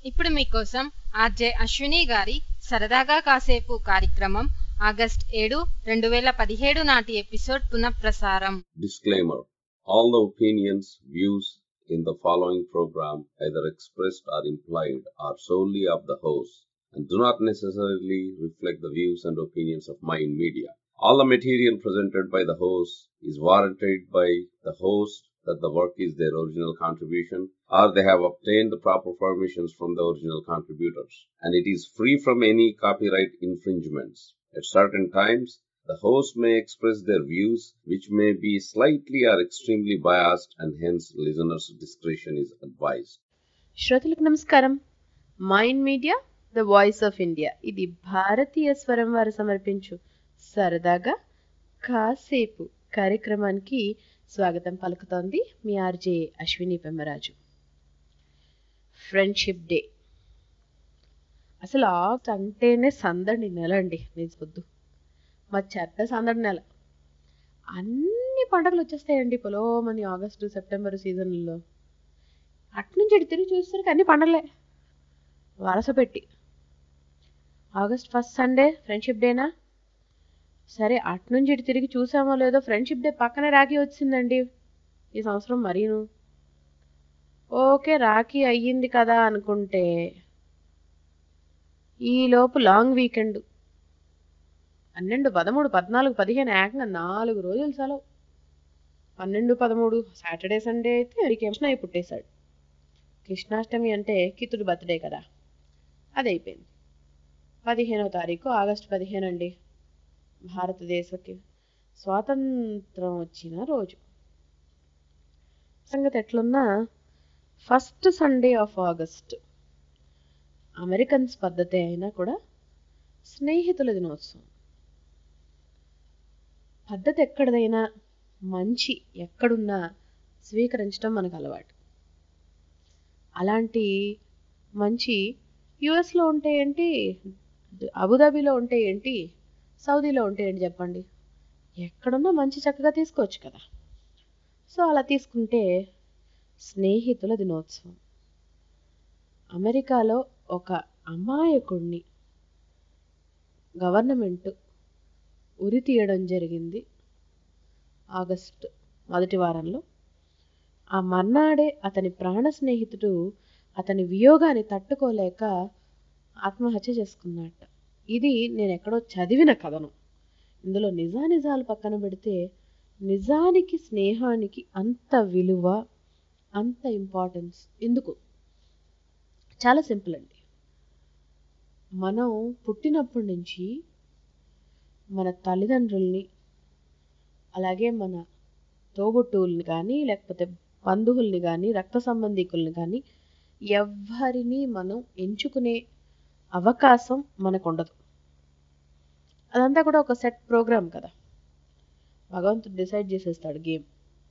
ఇప్పుడు మీకోసం ఆర్జే అశ్విని గారి సరదాగా కాసేపు కార్యక్రమం ఆగస్ట్ ఏడు రెండు వేల పదిహేడు నాటి ఎపిసోడ్ పునఃప్రసారం Disclaimer All the opinions, views in the following program, either expressed or implied, are solely of the host and do not necessarily reflect the views and opinions of Mind Media. All the material presented by the host is warranted by the host that the work is their original contribution or they have obtained the proper permissions from the original contributors and it is free from any copyright infringements. At certain times, the host may express their views, which may be slightly or extremely biased, and hence listeners' discretion is advised. శ్రోతలకు నమస్కారం Mind Media the voice of India ఇది భారతీయ స్వరం వారు సమర్పించు సరదాగా కాసేపు కార్యక్రమానికి స్వాగతం పలుకుతోంది మీ R J Ashwini Pemmaraju friendship day అసలు ఆగస్ట్ అంటేనే సందడి నెల అండి నిజవద్దు మా చెడ్డ సందడి నెల అన్ని పండుగలు వచ్చేస్తాయండి పొలోమని ఆగస్టు సెప్టెంబర్ సీజన్లలో అట్నుంచి ఇటు తిరిగి చూస్తారు అన్ని పండగలే వరస పెట్టి ఆగస్ట్ ఫస్ట్ సండే ఫ్రెండ్షిప్ డేనా సరే అట్నుంచి ఇటు తిరిగి చూసామో లేదో ఫ్రెండ్షిప్ డే పక్కనే రాఖీ వచ్చిందండి ఈ సంవత్సరం మరీను ఓకే రాఖీ అయ్యింది కదా అనుకుంటే ఈలోపు లాంగ్ వీకెండ్ పన్నెండు పదమూడు పద్నాలుగు పదిహేను ఏకంగా నాలుగు రోజులు సెలవు పన్నెండు పదమూడు సాటర్డే సండే అయితే కృష్ణ పుట్టేశాడు కృష్ణాష్టమి అంటే కితుడు బర్త్డే కదా అది అయిపోయింది పదిహేనవ తారీఖు ఆగస్టు పదిహేను అండి భారతదేశకి స్వాతంత్రం వచ్చిన రోజు సంగతి ఎట్లున్నా first Sunday of August Americans పద్ధతి అయినా కూడా స్నేహితుల దినోత్సవం పద్ధతి ఎక్కడిదైనా మంచి ఎక్కడున్నా స్వీకరించడం మనకు అలవాటు అలాంటి మంచి యుఎస్లో ఉంటే ఏంటి అబుదాబిలో ఉంటే ఏంటి సౌదీలో ఉంటే ఏంటి చెప్పండి ఎక్కడున్నా మంచి చక్కగా తీసుకోవచ్చు కదా సో అలా తీసుకుంటే స్నేహితుల దినోత్సవం అమెరికాలో ఒక అమాయకుడిని గవర్నమెంట్ ఉరి తీయడం జరిగింది ఆగస్ట్ మొదటి వారంలో ఆ మర్నాడే అతని ప్రాణ స్నేహితుడు అతని వియోగాన్ని తట్టుకోలేక ఆత్మహత్య చేసుకున్నట్ట ఇది నేను ఎక్కడో చదివిన కథను ఇందులో నిజానిజాలు పక్కన పెడితే నిజానికి స్నేహానికి అంత విలువ అంత ఇంపార్టెన్స్ ఎందుకు చాలా సింపుల్ అండి మనం పుట్టినప్పటి నుంచి మన తల్లిదండ్రుల్ని అలాగే మన తోబుట్టువుల్ని కానీ లేకపోతే బంధువుల్ని కానీ రక్త సంబంధికుల్ని కానీ ఎవ్వరిని మనం ఎంచుకునే అవకాశం మనకు ఉండదు అదంతా కూడా ఒక సెట్ ప్రోగ్రామ్ కదా భగవంతుడు డిసైడ్ చేసేస్తాడు గేమ్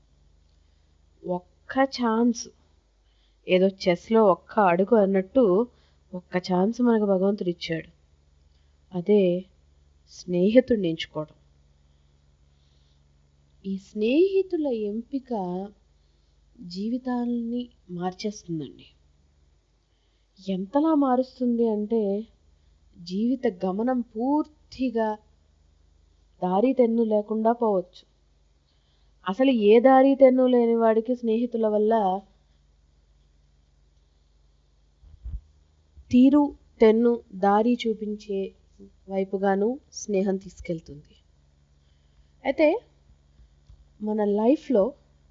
ఒక్క ఛాన్స్ ఏదో చెస్లో ఒక్క అడుగు అన్నట్టు ఒక్క ఛాన్స్ మనకు భగవంతుడు ఇచ్చాడు అదే స్నేహితుడిని ఎంచుకోవడం ఈ స్నేహితుల ఎంపిక జీవితాన్ని మార్చేస్తుందండి ఎంతలా మారుస్తుంది అంటే జీవిత గమనం పూర్తిగా దారి తెన్ను లేకుండా పోవచ్చు అసలు ఏ దారి తెన్ను లేని వాడికి స్నేహితుల వల్ల తీరు తెన్ను దారి చూపించే వైపుగాను స్నేహం తీసుకెళ్తుంది అయితే మన లైఫ్లో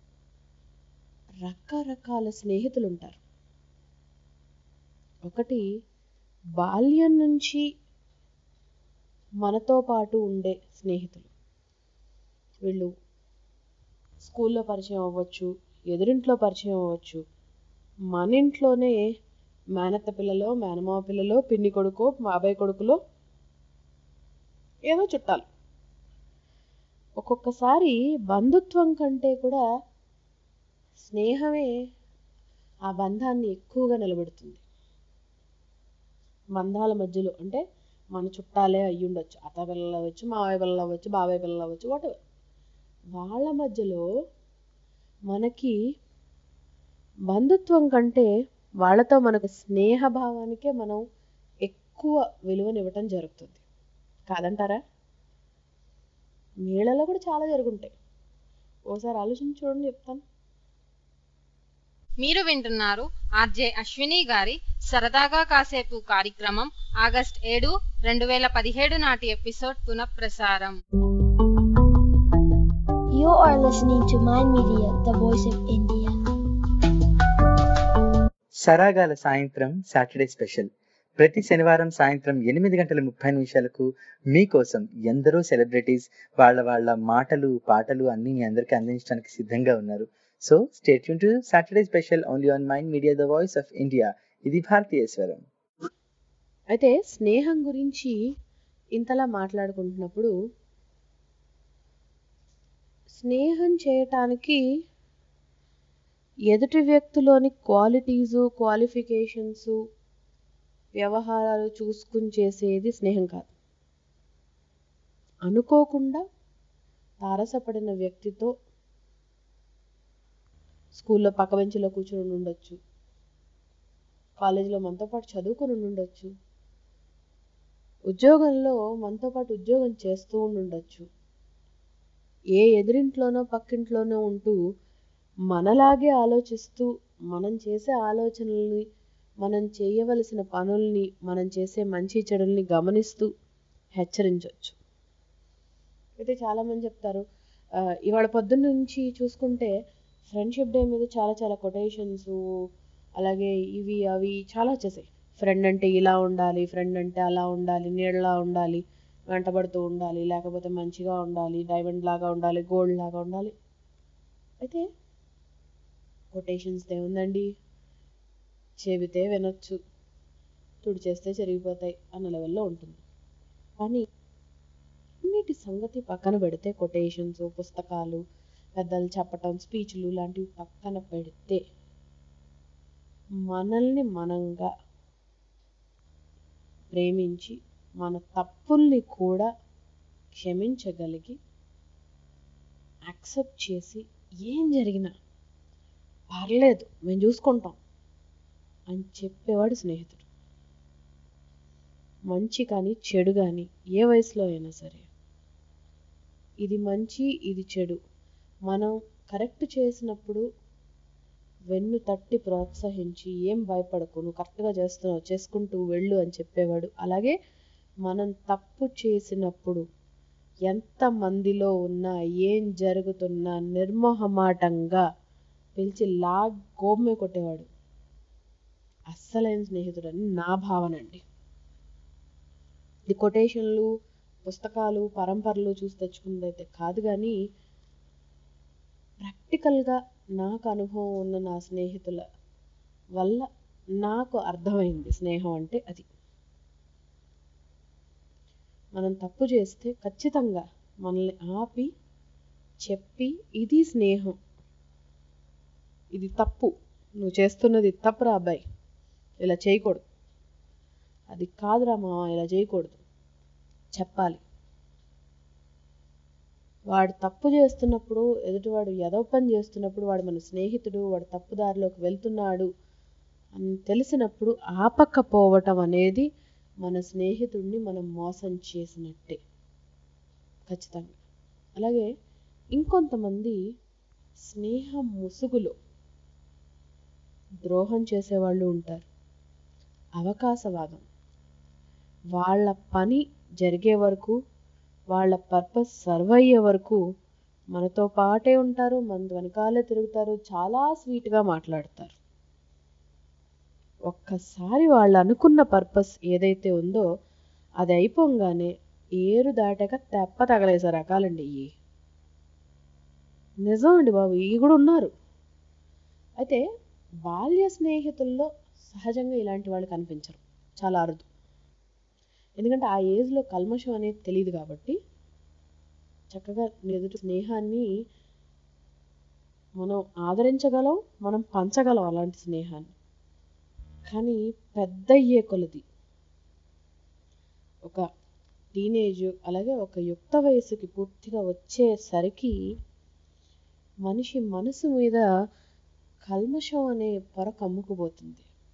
రకరకాల స్నేహితులు ఉంటారు ఒకటి బాల్యం నుంచి మనతో పాటు ఉండే స్నేహితులు వీళ్ళు స్కూల్లో పరిచయం అవ్వచ్చు ఎదురింట్లో పరిచయం అవ్వచ్చు మన ఇంట్లోనే మేనత్త పిల్లలో మేనమావ పిల్లలో పిన్ని కొడుకో బాబాయ్ కొడుకులో ఏదో చుట్టాలు ఒక్కొక్కసారి బంధుత్వం కంటే కూడా స్నేహమే ఆ బంధాన్ని ఎక్కువగా నిలబెడుతుంది బంధాల మధ్యలో అంటే మన చుట్టాలే అయ్యి ఉండొచ్చు అత్త పిల్లలు అవ్వచ్చు మావయ్య పిల్లలు అవ్వచ్చు బాబాయ్ పిల్లలు అవ్వచ్చు వాట్ వాళ్ళ మధ్యలో మనకి బంధుత్వం కంటే వాళ్ళతో మనకు స్నేహభావానికే మనం ఎక్కువ విలువనివ్వటం జరుగుతుంది కాదంటారా నీళ్ళలో కూడా చాలా జరుగుంటాయి ఓసారి ఆలోచించి చూడండి చెప్తాను మీరు వింటున్నారు ఆర్జే అశ్విని గారి సరదాగా కాసేపు కార్యక్రమం ఆగస్ట్ ఏడు రెండు వేల పదిహేడు నాటి ఎపిసోడ్ పునఃప్రసారం You are listening to Mind Media, the voice of India. సరాగాల సాయంత్రం సాటర్డే స్పెషల్ ప్రతి శనివారం సాయంత్రం ఎనిమిది గంటల ముప్పై నిమిషాలకు మీకోసం ఎందరో సెలబ్రిటీస్ వాళ్ళ వాళ్ళ మాటలు పాటలు అన్ని మీ అందరికీ అందించడానికి సిద్ధంగా ఉన్నారు సో స్టేట్ యూన్ to Saturday special only on Mind Media the voice of India ఇది భారతీయ స్వరం అయితే స్నేహం గురించి ఇంతలా మాట్లాడుకుంటున్నప్పుడు స్నేహం చేయటానికి ఎదుటి వ్యక్తిలోని క్వాలిటీసు క్వాలిఫికేషన్స్ వ్యవహారాలు చూసుకుని చేసేది స్నేహం కాదు అనుకోకుండా తారసపడిన వ్యక్తితో స్కూల్లో పక్క బెంచ్లో కూర్చొని ఉండొచ్చు కాలేజీలో మనతో పాటు చదువుకుని ఉండొచ్చు ఉద్యోగంలో మనతో పాటు ఉద్యోగం చేస్తూ ఉండొచ్చు ఏ ఎదురింట్లోనో పక్కింట్లోనో ఉంటూ మనలాగే ఆలోచిస్తూ మనం చేసే ఆలోచనల్ని మనం చేయవలసిన పనుల్ని మనం చేసే మంచి చెడుల్ని గమనిస్తూ హెచ్చరించవచ్చు అయితే చాలామంది చెప్తారు "ఆ, ఇవాళ పొద్దున్న నుంచి చూసుకుంటే ఫ్రెండ్షిప్ డే మీద చాలా చాలా కొటేషన్స్ అలాగే ఇవి అవి చాలా వచ్చేసాయి ఫ్రెండ్ అంటే ఇలా ఉండాలి ఫ్రెండ్ అంటే అలా ఉండాలి నీడలా ఉండాలి వెంటబడుతూ ఉండాలి లేకపోతే మంచిగా ఉండాలి డైమండ్ లాగా ఉండాలి గోల్డ్ లాగా ఉండాలి అయితే కొటేషన్స్ ఏముందండి చెబితే వినొచ్చు తుడిచేస్తే చెరిగిపోతాయి అన్న లెవెల్లో ఉంటుంది కానీ అన్నిటి సంగతి పక్కన పెడితే కొటేషన్స్ పుస్తకాలు పెద్దలు చెప్పటం స్పీచ్లు లాంటివి పక్కన పెడితే మనల్ని మనంగా ప్రేమించి మన తప్పుల్ని కూడా క్షమించగలిగి యాక్సెప్ట్ చేసి ఏం జరిగినా పర్లేదు మేము చూసుకుంటాం అని చెప్పేవాడు స్నేహితుడు మంచి కానీ చెడు కానీ ఏ వయసులో అయినా సరే ఇది మంచి ఇది చెడు మనం కరెక్ట్ చేసినప్పుడు వెన్ను తట్టి ప్రోత్సహించి ఏం భయపడకు నువ్వు కరెక్ట్గా చేస్తున్నావు చేసుకుంటూ వెళ్ళు అని చెప్పేవాడు అలాగే మనం తప్పు చేసినప్పుడు ఎంత మందిలో ఉన్నా ఏం జరుగుతున్నా నిర్మోహమాటంగా పిలిచి లాగ్ గోమే కొట్టేవాడు అస్సలైన స్నేహితుడని నా భావన అండి ఇది కొటేషన్లు పుస్తకాలు పరంపరలు చూసి తెచ్చుకున్నదైతే కాదు కానీ ప్రాక్టికల్గా నాకు అనుభవం ఉన్న నా స్నేహితుల వల్ల నాకు అర్థమైంది స్నేహం అంటే అది మనం తప్పు చేస్తే ఖచ్చితంగా మనల్ని ఆపి చెప్పి ఇది స్నేహం ఇది తప్పు నువ్వు చేస్తున్నది తప్పురా అబ్బాయి ఇలా చేయకూడదు అది కాదురా మామ ఇలా చేయకూడదు చెప్పాలి వాడు తప్పు చేస్తున్నప్పుడు ఎదుటివాడు ఎదవ పని చేస్తున్నప్పుడు వాడు మన స్నేహితుడు వాడు తప్పుదారిలోకి వెళ్తున్నాడు అని తెలిసినప్పుడు ఆపకపోవటం అనేది మన స్నేహితుడిని మనం మోసం చేసినట్టే ఖచ్చితంగా అలాగే ఇంకొంతమంది స్నేహం ముసుగులో ద్రోహం చేసేవాళ్ళు ఉంటారు అవకాశవాదం వాళ్ళ పని జరిగే వరకు వాళ్ళ పర్పస్ సర్వ్ అయ్యే వరకు మనతో పాటే ఉంటారు మన వెనకాలే తిరుగుతారు చాలా స్వీట్గా మాట్లాడతారు ఒక్కసారి వాళ్ళు అనుకున్న పర్పస్ ఏదైతే ఉందో అది అయిపోగానే ఏరు దాటాక తెప్ప తగలేసే రకాలండి ఇవి నిజం అండి బాబు ఇవి కూడా ఉన్నారు అయితే బాల్య స్నేహితుల్లో సహజంగా ఇలాంటి వాళ్ళు కనిపించరు చాలా అరుదు ఎందుకంటే ఆ ఏజ్లో కల్మషం అనేది తెలియదు కాబట్టి చక్కగా ఎదుటి స్నేహాన్ని మనం ఆదరించగలం మనం పంచగలం అలాంటి స్నేహాన్ని కానీ పెద్ద అయ్యే కొలది ఒక టీనేజ్ అలాగే ఒక యుక్త వయసుకి పూర్తిగా వచ్చేసరికి మనిషి మనసు మీద కల్మషం అనే పొర కమ్ముకుపోతుంది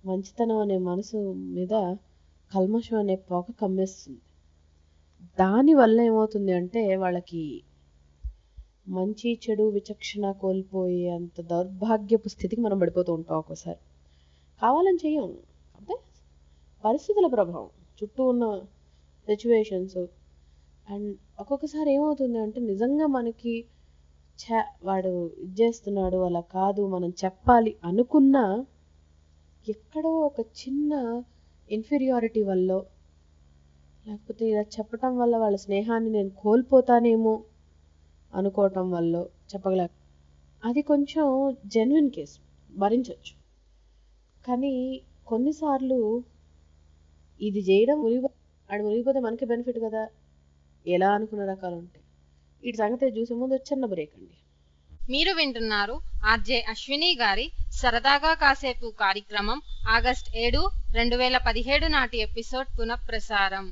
మంచితనం అనే మనసు మీద కల్మషం అనే పొగ కమ్మేస్తుంది దానివల్ల ఏమవుతుంది అంటే వాళ్ళకి మంచి చెడు విచక్షణ కోల్పోయే అంత దౌర్భాగ్యపు స్థితికి మనం పడిపోతూ ఉంటాం ఒక్కోసారి కావాలని చెయ్యం అంటే పరిస్థితుల ప్రభావం చుట్టూ ఉన్న సిచ్యువేషన్స్ అండ్ ఒక్కొక్కసారి ఏమవుతుంది అంటే నిజంగా మనకి ఛా వాడు ఇది చేస్తున్నాడు అలా కాదు మనం చెప్పాలి అనుకున్నా ఎక్కడో ఒక చిన్న ఇన్ఫీరియారిటీ వల్ల లేకపోతే ఇలా చెప్పటం వల్ల వాళ్ళ స్నేహాన్ని నేను కోల్పోతానేమో అనుకోవటం వల్ల చెప్పగల అది కొంచెం జెన్యున్ కేసు భరించవచ్చు కానీ కొన్నిసార్లు ఇది చేయడం మునిగిపో ఆడు మునిగిపోతే మనకి బెనిఫిట్ కదా ఎలా అనుకున్న రకాలు ఉంటాయి వీటి సంగతి చూసే ముందు చిన్న బ్రేక్ అండి మీరు వింటున్నారు ఆర్జే అశ్విని గారి సరదాగా కాసేపు కార్యక్రమం ఆగస్ట్ ఏడు రెండు వేల పదిహేడు నాటి ఎపిసోడ్ పునఃప్రసారం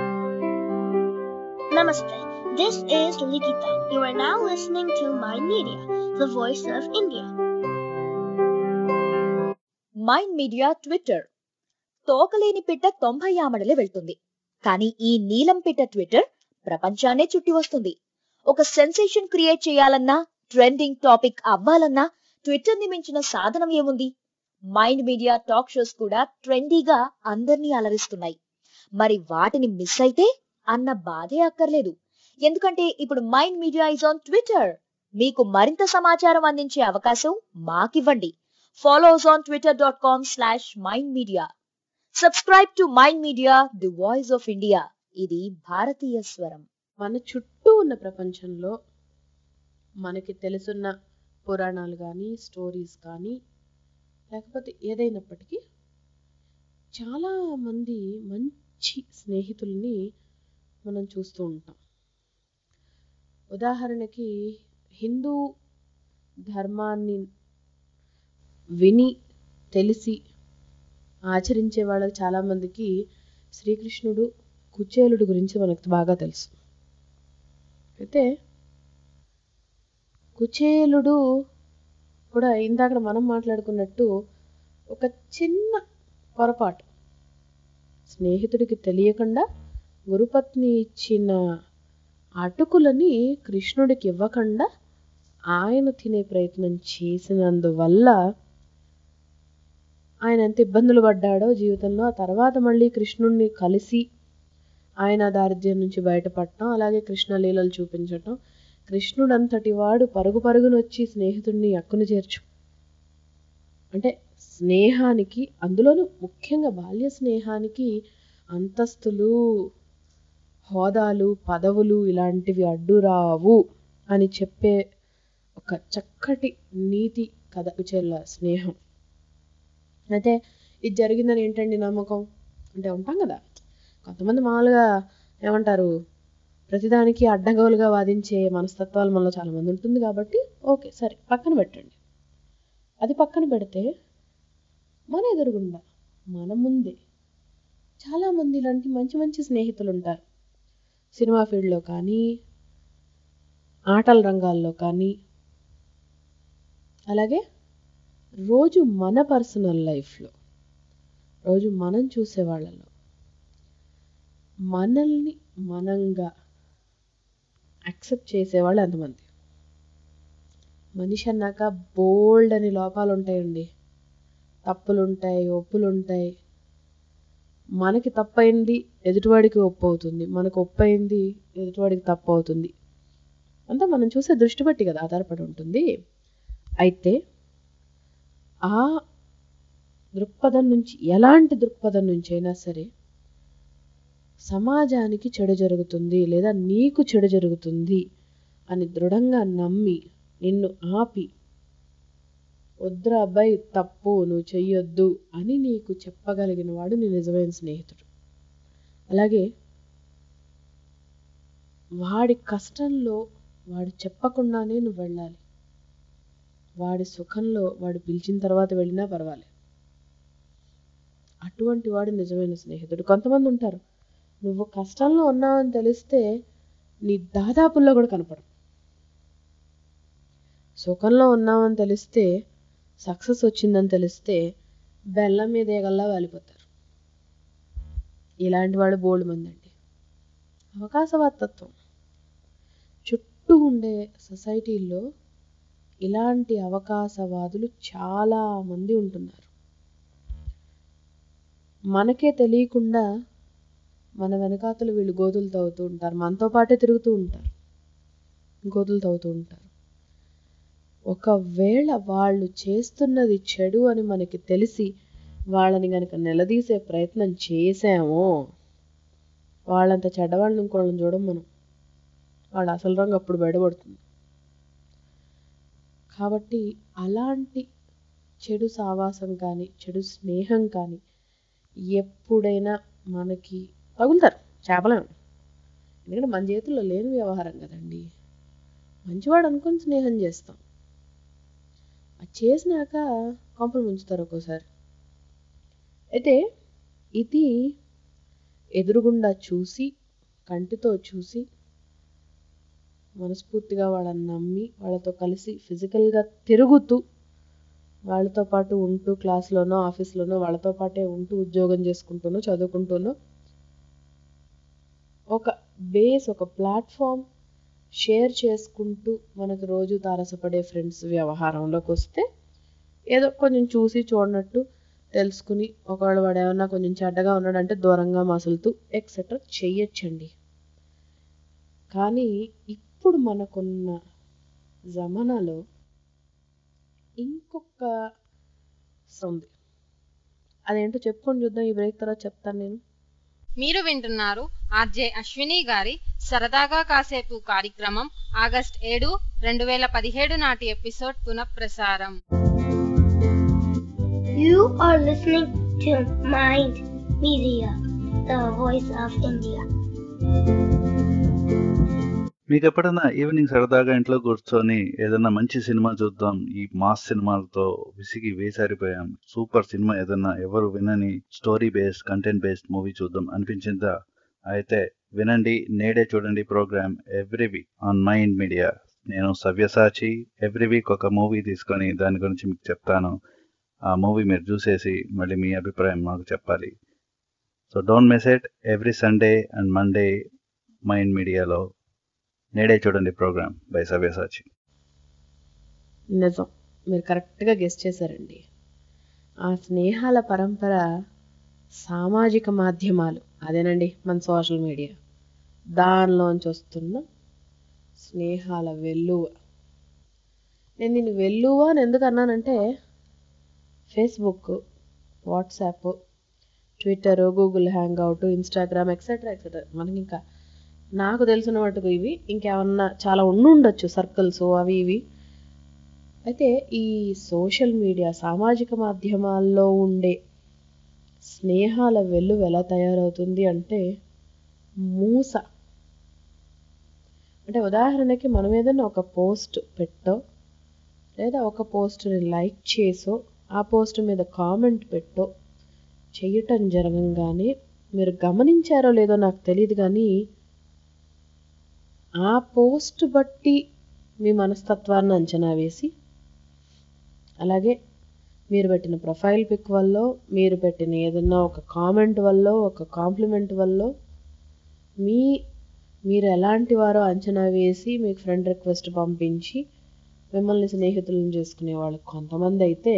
Namaste. This is Likita. You are now listening to My Media, the voice of India. Mind Media Twitter తోకలేని పిట్ట తొంభై ఆమడలే వెళ్తుంది కానీ ఈ నీలం పిట్ట ట్విట్టర్ ప్రపంచాన్నే చుట్టి వస్తుంది ఒక సెన్సేషన్ క్రియేట్ చేయాలన్నా ట్రెండింగ్ టాపిక్ అవ్వాలన్నా ట్విట్టర్ ని మించిన సాధనం ఏముంది మైండ్ మీడియా టాక్ షోస్ కూడా ట్రెండీగా అందర్నీ అలరిస్తున్నాయి మరి వాటిని మిస్ అయితే అన్న బాధే అక్కర్లేదు ఎందుకంటే ఇప్పుడు Mind Media is on Twitter మీకు మరింత సమాచారం అందించే అవకాశం మాకివ్వండి follows on twitter.com slash mind media. Subscribe to Mind Media, the voice of India. ఇది భారతీయ స్వరం మన చుట్టూ ఉన్న ప్రపంచంలో మనకి తెలుసున్న పురాణాలు కానీ స్టోరీస్ కానీ లేకపోతే ఏదైనప్పటికీ చాలా మంది మంచి స్నేహితుల్ని మనం చూస్తూ ఉంటాం ఉదాహరణకి హిందూ ధర్మాన్ని విని తెలిసి ఆచరించే వాళ్ళకి చాలామందికి శ్రీకృష్ణుడు కుచేలుడు గురించి మనకు బాగా తెలుసు అయితే కుచేలుడు కూడా ఇందాక మనం మాట్లాడుకున్నట్టు ఒక చిన్న పొరపాటు స్నేహితుడికి తెలియకుండా గురుపత్ని ఇచ్చిన అటుకులని కృష్ణుడికి ఇవ్వకుండా ఆయన తినే ప్రయత్నం చేసినందువల్ల ఆయన ఎంత ఇబ్బందులు పడ్డాడో జీవితంలో ఆ తర్వాత మళ్ళీ కృష్ణుడిని కలిసి ఆయన దారిద్ర్యం నుంచి బయటపడటం అలాగే కృష్ణ లీలలు చూపించటం కృష్ణుడు అంతటి వాడు పరుగు పరుగున వచ్చి స్నేహితుడిని అక్కును చేర్చు అంటే స్నేహానికి అందులోనూ ముఖ్యంగా బాల్య స్నేహానికి అంతస్తులు హోదాలు పదవులు ఇలాంటివి అడ్డు రావు అని చెప్పే ఒక చక్కటి నీతి కథ కుచేల స్నేహం అయితే ఇది జరిగిందని ఏంటండి నమ్మకం అంటే ఉంటాం కదా కొంతమంది మామూలుగా ఏమంటారు ప్రతిదానికి అడ్డగోలుగా వాదించే మనస్తత్వాలు మనలో చాలా మంది ఉంటుంది కాబట్టి ఓకే సరే పక్కన పెట్టండి అది పక్కన పెడితే మన ఎదురుగుండా మన ముందే చాలామంది ఇలాంటి మంచి మంచి స్నేహితులు ఉంటారు సినిమా ఫీల్డ్లో కానీ ఆటల రంగాల్లో కానీ అలాగే రోజు మన పర్సనల్ లైఫ్లో రోజు మనం చూసే వాళ్ళలో మనల్ని మనంగా యాక్సెప్ట్ చేసేవాళ్ళు ఎంతమంది మనిషి అన్నాక బోల్డ్ అని లోపాలు ఉంటాయండి తప్పులు ఉంటాయి ఒప్పులు ఉంటాయి మనకి తప్పైంది ఎదుటివాడికి ఒప్పు అవుతుంది మనకు ఒప్పు అయింది ఎదుటివాడికి తప్పు అవుతుంది అంతా మనం చూసే దృష్టి బట్టి కదా ఆధారపడి ఉంటుంది అయితే ఆ దృక్పథం నుంచి ఎలాంటి దృక్పథం నుంచి అయినా సరే సమాజానికి చెడు జరుగుతుంది లేదా నీకు చెడు జరుగుతుంది అని దృఢంగా నమ్మి నిన్ను ఆపి వద్దురా అబ్బాయి తప్పు నువ్వు చెయ్యొద్దు అని నీకు చెప్పగలిగిన వాడు నీ నిజమైన స్నేహితుడు అలాగే వాడి కష్టంలో వాడు చెప్పకుండానే నువ్వు వెళ్ళాలి వాడి సుఖంలో వాడు పిలిచిన తర్వాత వెళ్ళినా పర్వాలేదు అటువంటి వాడు నిజమైన స్నేహితుడు కొంతమంది ఉంటారు నువ్వు కష్టంలో ఉన్నావని తెలిస్తే నీ దాదాపుల్లో కూడా కనపడవు సుఖంలో ఉన్నావని తెలిస్తే సక్సెస్ వచ్చిందని తెలిస్తే బెల్లం మీద ఏగల్లా వాలిపోతారు ఇలాంటి వాడు బోల్డ్ మంది అండి అవకాశవాదత్వం చుట్టూ ఉండే సొసైటీల్లో ఇలాంటి అవకాశవాదులు చాలా మంది ఉంటున్నారు మనకే తెలియకుండా మన వెనకాతలు వీళ్ళు గోతులు తవ్వుతూ ఉంటారు మనతో పాటే తిరుగుతూ ఉంటారు గోతులు తవ్వుతూ ఉంటారు ఒకవేళ వాళ్ళు చేస్తున్నది చెడు అని మనకి తెలిసి వాళ్ళని గనక నిలదీసే ప్రయత్నం చేసామో వాళ్ళంత చెడ్డవాళ్ళని ఇంకోళ్ళని చూడం మనం వాళ్ళ అసలు రంగు అప్పుడు బయటపడుతుంది కాబట్టి అలాంటి చెడు సావాసం కానీ చెడు స్నేహం కానీ ఎప్పుడైనా మనకి తగులుతారు చేపలేం ఎందుకంటే మన చేతుల్లో లేని వ్యవహారం కదండి మంచివాడు అనుకుని స్నేహం చేస్తాం అది చేసినాక కొంపలు ముంచుతారు ఒక్కోసారి అయితే ఇది ఎదురుగుండా చూసి కంటితో చూసి మనస్ఫూర్తిగా వాళ్ళని నమ్మి వాళ్ళతో కలిసి ఫిజికల్గా తిరుగుతూ వాళ్ళతో పాటు ఉంటూ క్లాస్లోనో ఆఫీస్లోనో వాళ్ళతో పాటే ఉంటూ ఉద్యోగం చేసుకుంటూనో చదువుకుంటూనో ఒక బేస్ ఒక ప్లాట్ఫామ్ షేర్ చేసుకుంటూ మనకు రోజు తారసపడే ఫ్రెండ్స్ వ్యవహారంలోకి వస్తే ఏదో కొంచెం చూసి చూడనట్టు తెలుసుకుని ఒకవేళ వాడు ఏమన్నా కొంచెం చెడ్డగా ఉన్నాడంటే దూరంగా మసులుతూ ఎక్సెట్రా చెయ్యొచ్చండి కానీ ఇప్పుడు మనకున్న జమానాలో ఇంకొక ఉంది అదేంటో చెప్పుకొని చూద్దాం ఈ బ్రేక్ తర్వాత చెప్తాను నేను మీరు వింటున్నారు ఆర్జే అశ్విని గారి సరదాగా కాసేపు కార్యక్రమం ఆగస్ట్ ఏడు రెండు వేల పదిహేడు నాటి ఎపిసోడ్ పునఃప్రసారం You are listening to Mind Media, the voice of India. మీకు ఎప్పుడైనా ఈవినింగ్ సరదాగా ఇంట్లో కూర్చొని ఏదైనా మంచి సినిమా చూద్దాం ఈ మాస్ సినిమాలతో విసిగి వేసారిపోయాం సూపర్ సినిమా ఏదైనా ఎవరు వినని story based content based movie చూద్దాం అనిపించిందా అయితే వినండి నేడే చూడండి program every week on Mind Media నేను సవ్యసాచి ఎవ్రీ వీక్ ఒక మూవీ తీసుకొని దాని గురించి మీకు చెప్తాను ఆ మూవీ మీరు చూసేసి మళ్ళీ మీ అభిప్రాయం మాకు చెప్పాలి so don't miss it every Sunday and Monday Mind మీడియాలో నేడే చూడండి ప్రోగ్రామ్ బై సవ్యసాచి నిజం మీరు కరెక్ట్గా గెస్ట్ చేశారండి ఆ స్నేహాల పరంపర సామాజిక మాధ్యమాలు అదేనండి మన సోషల్ మీడియా దానిలోంచి వస్తున్న స్నేహాల వెల్లువ నేను దీన్ని వెల్లువ అని ఎందుకు అన్నానంటే Facebook WhatsApp Twitter Google hangout Instagram etcetera etcetera మనకి ఇంకా నాకు తెలిసిన మటుకు ఇవి ఇంకేమన్నా చాలా ఉండుండొచ్చు సర్కిల్స్ అవి ఇవి అయితే ఈ సోషల్ మీడియా సామాజిక మాధ్యమాల్లో ఉండే స్నేహాల వెల్లు ఎలా తయారవుతుంది అంటే మూస అంటే ఉదాహరణకి మనం ఏదైనా ఒక పోస్ట్ పెట్టో లేదా ఒక పోస్ట్ని లైక్ చేసో ఆ పోస్ట్ మీద కామెంట్ పెట్టో చేయటం జరగంగానే మీరు గమనించారో లేదో నాకు తెలియదు కానీ ఆ పోస్ట్ బట్టి మీ మనస్తత్వాన్ని అంచనా వేసి అలాగే మీరు పెట్టిన ప్రొఫైల్ పిక్ వల్ల మీరు పెట్టిన ఏదన్నా ఒక కామెంట్ వల్ల ఒక కాంప్లిమెంట్ వల్ల మీ మీరు ఎలాంటి వారో అంచనా వేసి మీకు ఫ్రెండ్ రిక్వెస్ట్ పంపించి మిమ్మల్ని స్నేహితులను చేసుకునే వాళ్ళు కొంతమంది అయితే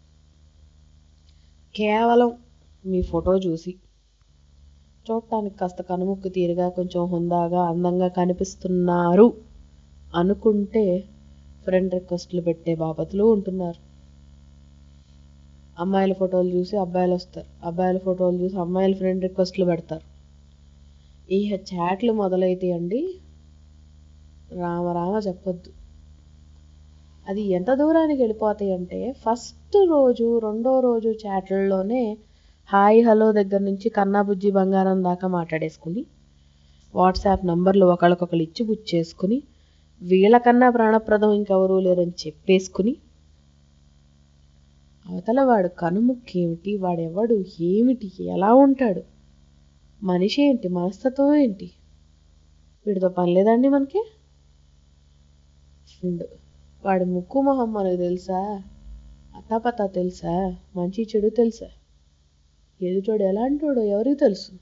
కేవలం మీ ఫోటో చూసి చూడటానికి కాస్త కనుముక్కు తీరుగా కొంచెం హుందాగా అందంగా కనిపిస్తున్నారు అనుకుంటే ఫ్రెండ్ రిక్వెస్ట్లు పెట్టే బాపతులు ఉంటున్నారు అమ్మాయిల ఫోటోలు చూసి అబ్బాయిలు వస్తారు అబ్బాయిల ఫోటోలు చూసి అమ్మాయిల ఫ్రెండ్ రిక్వెస్ట్లు పెడతారు ఈ చాట్లు మొదలైతే అండి రామ రామ చెప్పొద్దు అది ఎంత దూరానికి వెళ్ళిపోతాయి అంటే ఫస్ట్ రోజు రెండో రోజు చాట్లలోనే హాయ్ హలో దగ్గర నుంచి కన్నా బుజ్జి బంగారం దాకా మాట్లాడేసుకుని వాట్సాప్ నంబర్లు ఒకళ్ళకొకళ్ళు ఇచ్చి బుచ్చేసుకుని వీళ్ళకన్నా ప్రాణప్రదం ఇంకెవరూ లేరని చెప్పేసుకుని అవతల వాడు కనుముక్కి ఏమిటి వాడెవడు ఏమిటి ఎలా ఉంటాడు మనిషి ఏంటి మనస్తత్వం ఏంటి వీడితో పని లేదండి మనకి ఫ్రెండ్ వాడి ముక్కు మొహం మనకు తెలుసా ఆ అత్తాపత్తా తెలుసా మంచి చెడు తెలుసా ఎదుటోడు ఎలాంటోడో ఎవరికి తెలుసు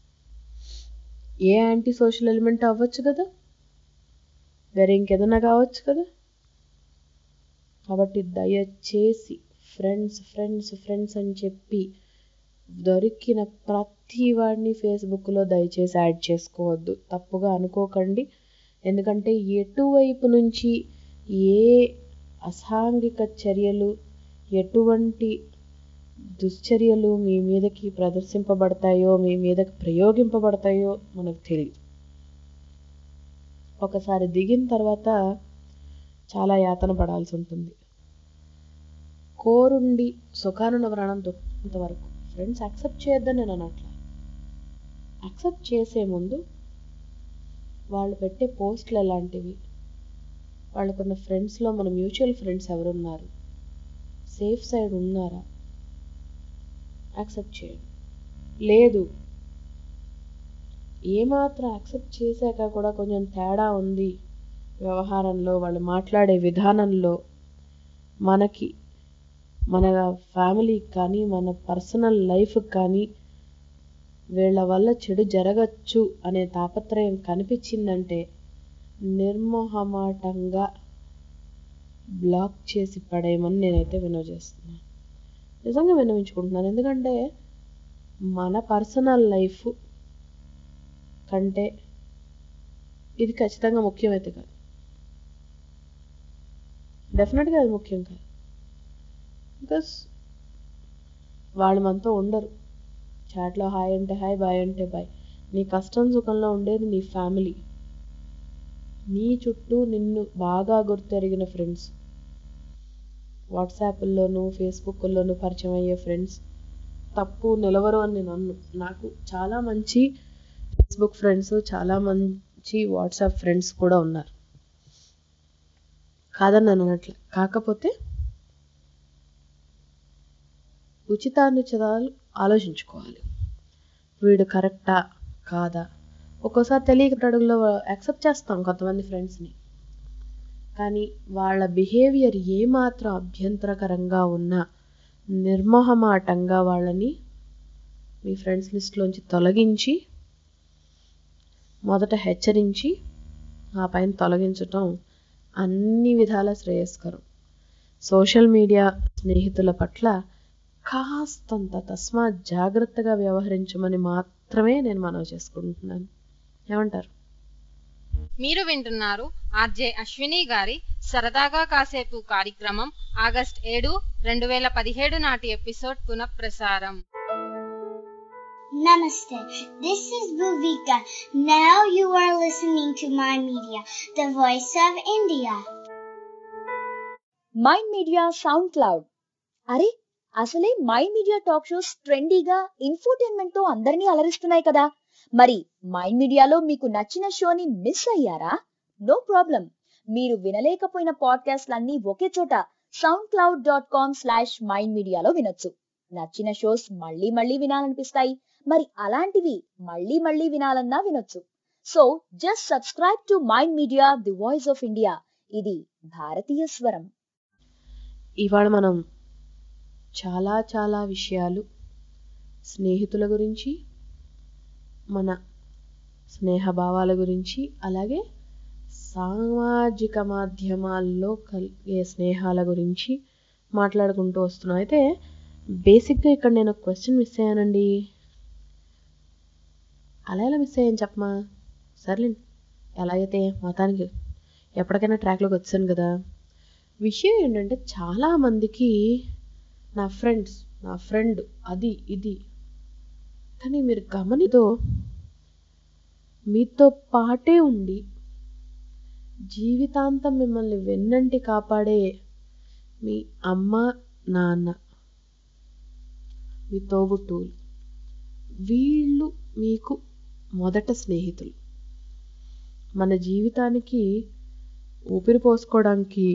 ఏ యాంటీ సోషల్ ఎలిమెంట్ అవ్వచ్చు కదా వేరే ఇంకేదైనా కావచ్చు కదా కాబట్టి దయచేసి ఫ్రెండ్స్ ఫ్రెండ్స్ ఫ్రెండ్స్ అని చెప్పి దొరికిన ప్రతి వాడిని ఫేస్బుక్లో దయచేసి యాడ్ చేసుకోవద్దు తప్పుగా అనుకోకండి ఎందుకంటే ఎటువైపు నుంచి ఏ అసాంఘిక చర్యలు ఎటువంటి దుశ్చర్యలు మీ మీదకి ప్రదర్శింపబడతాయో మీ మీదకి ప్రయోగింపబడతాయో మనకు తెలియదు ఒకసారి దిగిన తర్వాత చాలా యాతన పడాల్సి ఉంటుంది కోరుండి సుఖానున్న ప్రాణం దొరికినంతవరకు ఫ్రెండ్స్ యాక్సెప్ట్ చేయొద్దని నేను అనట్లా యాక్సెప్ట్ చేసే ముందు వాళ్ళు పెట్టే పోస్టులు ఎలాంటివి వాళ్ళకున్న ఫ్రెండ్స్లో మన మ్యూచువల్ ఫ్రెండ్స్ ఎవరున్నారు సేఫ్ సైడ్ ఉన్నారా యాక్సెప్ట్ చేయండి లేదు ఏమాత్రం యాక్సెప్ట్ చేశాక కూడా కొంచెం తేడా ఉంది వ్యవహారంలో వాళ్ళు మాట్లాడే విధానంలో మనకి మన ఫ్యామిలీకి కానీ మన పర్సనల్ లైఫ్కి కానీ వీళ్ళ వల్ల చెడు జరగచ్చు అనే తాపత్రయం కనిపించిందంటే నిర్మోహమాటంగా బ్లాక్ చేసి పడేయమని నేనైతే వినో చేస్తున్నాను నిజంగా విన్నవించుకుంటున్నాను ఎందుకంటే మన పర్సనల్ లైఫ్ కంటే ఇది ఖచ్చితంగా ముఖ్యమైతే కాదు డెఫినెట్గా అది ముఖ్యం కాదు బికాస్ వాళ్ళు మనతో ఉండరు చాట్లో హాయ్ అంటే హాయ్ బాయ్ అంటే బాయ్ నీ కష్టం సుఖంలో ఉండేది నీ ఫ్యామిలీ నీ చుట్టూ నిన్ను బాగా గుర్తెరిగిన ఫ్రెండ్స్ వాట్సాప్ల్లోనూ ఫేస్బుక్లోనూ పరిచయం అయ్యే ఫ్రెండ్స్ తప్పు నిలవరు అని నేను అన్ను నాకు చాలా మంచి ఫేస్బుక్ ఫ్రెండ్స్ చాలా మంచి వాట్సాప్ ఫ్రెండ్స్ కూడా ఉన్నారు కాదని నేను అనట్లే కాకపోతే ఉచితానుచితాలు ఆలోచించుకోవాలి వీడు కరెక్టా కాదా ఒక్కోసారి తెలియక అడుగులో యాక్సెప్ట్ చేస్తాం కొంతమంది ఫ్రెండ్స్ని కానీ వాళ్ళ బిహేవియర్ ఏమాత్రం అభ్యంతరకరంగా ఉన్నా నిర్మోహమాటంగా వాళ్ళని మీ ఫ్రెండ్స్ లిస్ట్లోంచి తొలగించి మొదట హెచ్చరించి ఆ పైన తొలగించటం అన్ని విధాల శ్రేయస్కరం సోషల్ మీడియా స్నేహితుల పట్ల కాస్తంత తస్మా జాగ్రత్తగా వ్యవహరించమని మాత్రమే నేను మనవి చేసుకుంటున్నాను ఏమంటారు మీరు వింటున్నారు ఆర్జే అశ్విని గారి సరదాగా కాసేపు కార్యక్రమం ఆగస్ట్ ఏడు రెండు వేల పదిహేడు నాటి ఎపిసోడ్ పునఃప్రసారం Namaste. This is Bhuvika. Now you are listening to my media, the voice of India. Mind Media SoundCloud అరే అసలే మైండ్ మీడియా టాక్ షోస్ ట్రెండీగా ఇన్ఫోటైన్మెంట్ తో అందరినీ అలరిస్తున్నాయి కదా మరి మైండ్ మీడియాలో మీకు నచ్చిన షోని మిస్ అయ్యారా నో ప్రాబ్లం మీరు వినలేకపోయిన పాడ్కాస్ట్లన్నీ ఒకే చోట SoundCloud dot com slash Mind మీడియాలో వినొచ్చు నచ్చిన షోస్ మళ్ళీ మళ్ళీ వినాలనిపిస్తాయి మరి అలాంటివి మళ్ళీ మళ్ళీ వినాలన్నా వినొచ్చు so just subscribe to Mind Media the voice of India ఇది భారతీయ స్వరం ఇవాళ మనం చాలా చాలా విషయాలు స్నేహితుల గురించి మన స్నేహభావాల గురించి అలాగే సామాజిక మాధ్యమాల్లో కలిగే స్నేహాల గురించి మాట్లాడుకుంటూ వస్తున్నాం అయితే బేసిక్గా ఇక్కడ నేను ఒక క్వశ్చన్ మిస్ అయ్యానండి అలా ఎలా మిస్ అయ్యాను చెప్పమా సర్లేండి ఎలా అయితే మొత్తానికి ఎప్పటికైనా ట్రాక్లోకి వచ్చాను కదా విషయం ఏంటంటే చాలామందికి నా ఫ్రెండ్స్ నా ఫ్రెండ్ అది ఇది కానీ మీరు గమనితో మీతో పాటే ఉండి జీవితాంతం మిమ్మల్ని వెన్నంటి కాపాడే మీ అమ్మ నాన్న మీ తోబుట్టువులు వీళ్ళు మీకు మొదట స్నేహితులు మన జీవితానికి ఊపిరి పోసుకోవడానికి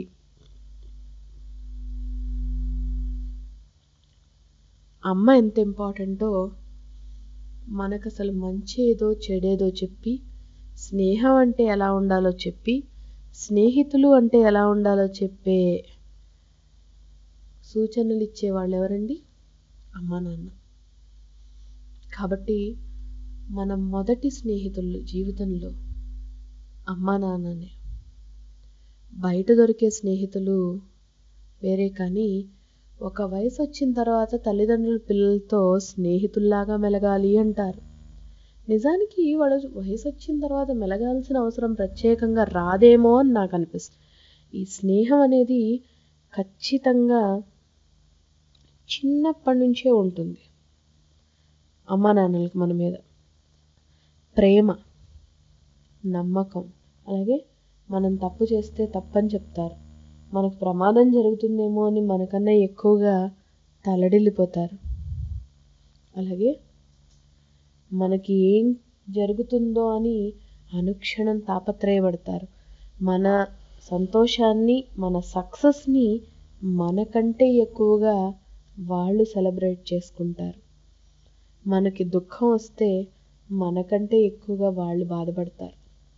అమ్మ ఎంత ఇంపార్టెంటో మనకు అసలు మంచి ఏదో చెడేదో చెప్పి స్నేహం అంటే ఎలా ఉండాలో చెప్పి స్నేహితులు అంటే ఎలా ఉండాలో చెప్పే సూచనలు ఇచ్చే వాళ్ళు ఎవరండి అమ్మా నాన్న కాబట్టి మన మొదటి స్నేహితులు జీవితంలో అమ్మా నాన్ననే బయట దొరికే స్నేహితులు వేరే కానీ ఒక వయసు వచ్చిన తర్వాత తల్లిదండ్రుల పిల్లలతో స్నేహితుల్లాగా మెలగాలి అంటారు నిజానికి వాడు వయసు వచ్చిన తర్వాత మెలగాల్సిన అవసరం ప్రత్యేకంగా రాదేమో అని నాకు అనిపిస్తుంది ఈ స్నేహం అనేది ఖచ్చితంగా చిన్నప్పటి నుంచే ఉంటుంది అమ్మా నాన్నలకి మన మీద ప్రేమ నమ్మకం అలాగే మనం తప్పు చేస్తే తప్పని చెప్తారు మనకు ప్రమాదం జరుగుతుందేమో అని మనకన్నా ఎక్కువగా తలడిల్లిపోతారు అలాగే మనకి ఏం జరుగుతుందో అని అనుక్షణం తాపత్రయపడతారు మన సంతోషాన్ని మన సక్సెస్ని మనకంటే ఎక్కువగా వాళ్ళు సెలబ్రేట్ చేసుకుంటారు మనకి దుఃఖం వస్తే మనకంటే ఎక్కువగా వాళ్ళు బాధపడతారు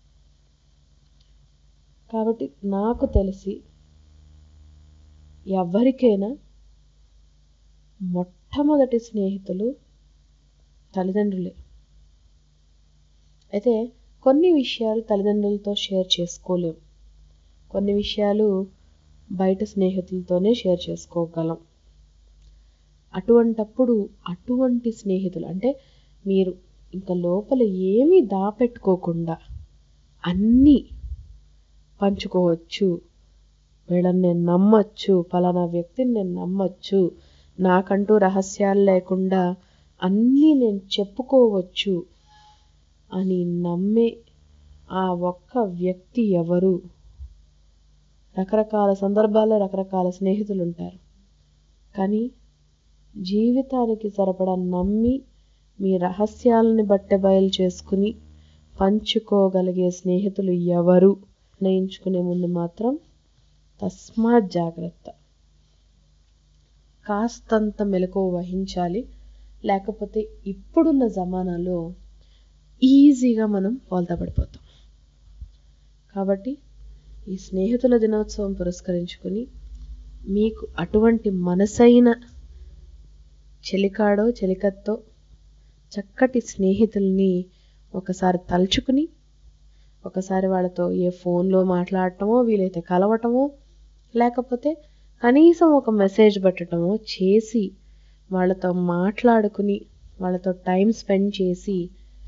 కాబట్టి నాకు తెలిసి ఎవరికైనా మొట్టమొదటి స్నేహితులు తల్లిదండ్రులే అయితే కొన్ని విషయాలు తల్లిదండ్రులతో షేర్ చేసుకోలేం కొన్ని విషయాలు బయట స్నేహితులతోనే షేర్ చేసుకోగలం అటువంటప్పుడు అటువంటి స్నేహితులు అంటే మీరు ఇంకా లోపల ఏమీ దాపెట్టుకోకుండా అన్నీ పంచుకోవచ్చు వీళ్ళని నేను నమ్మచ్చు పలానా వ్యక్తిని నేను నమ్మచ్చు నాకంటూ రహస్యాలు లేకుండా అన్నీ నేను చెప్పుకోవచ్చు అని నమ్మే ఆ ఒక్క వ్యక్తి ఎవరు రకరకాల సందర్భాల్లో రకరకాల స్నేహితులు ఉంటారు కానీ జీవితానికి సరిపడా నమ్మి మీ రహస్యాలని బట్టె బయలు చేసుకుని పంచుకోగలిగే స్నేహితులు ఎవరు నిర్ణయించుకునే ముందు మాత్రం తస్మాత్ జాగ్రత్త కాస్తంత మెలకువ వహించాలి లేకపోతే ఇప్పుడున్న జమానాలో ఈజీగా మనం బోల్తా పడిపోతాం కాబట్టి ఈ స్నేహితుల దినోత్సవం పురస్కరించుకొని మీకు అటువంటి మనసైన చెలికాడో చెలికత్తో చక్కటి స్నేహితుల్ని ఒకసారి తలుచుకుని ఒకసారి వాళ్ళతో ఏ ఫోన్లో మాట్లాడటమో వీలైతే కలవటమో లేకపోతే కనీసం ఒక మెసేజ్ పెట్టడమో చేసి వాళ్ళతో మాట్లాడుకుని వాళ్ళతో టైం స్పెండ్ చేసి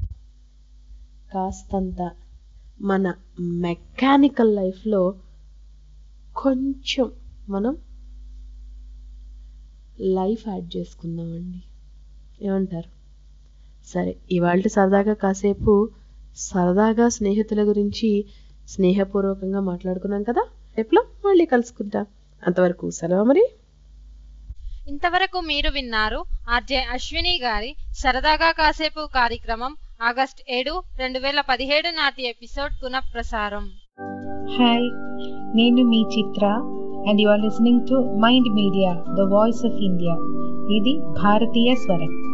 కాస్తంత మన మెకానికల్ లైఫ్లో కొంచెం మనం లైఫ్ యాడ్ చేసుకుందామండి ఏమంటారు సరే ఇవాళ సరదాగా కాసేపు సరదాగా స్నేహితుల గురించి స్నేహపూర్వకంగా మాట్లాడుకున్నాం కదా రేపులో మళ్ళీ కలుసుకుంటాం అంతవరకు సెలవు మరి ఇంతవరకు మీరు విన్నారు ఆర్జే అశ్విని గారి సరదాగా కాసేపు కార్యక్రమం ఆగస్ట్ ఏడు రెండు వేల పదిహేడు నాటి ఎపిసోడ్ పునఃప్రసారం హాయ్ నేను మీ Chitra and you are listening to Mind Media the voice of India ఇది భారతీయ స్వరం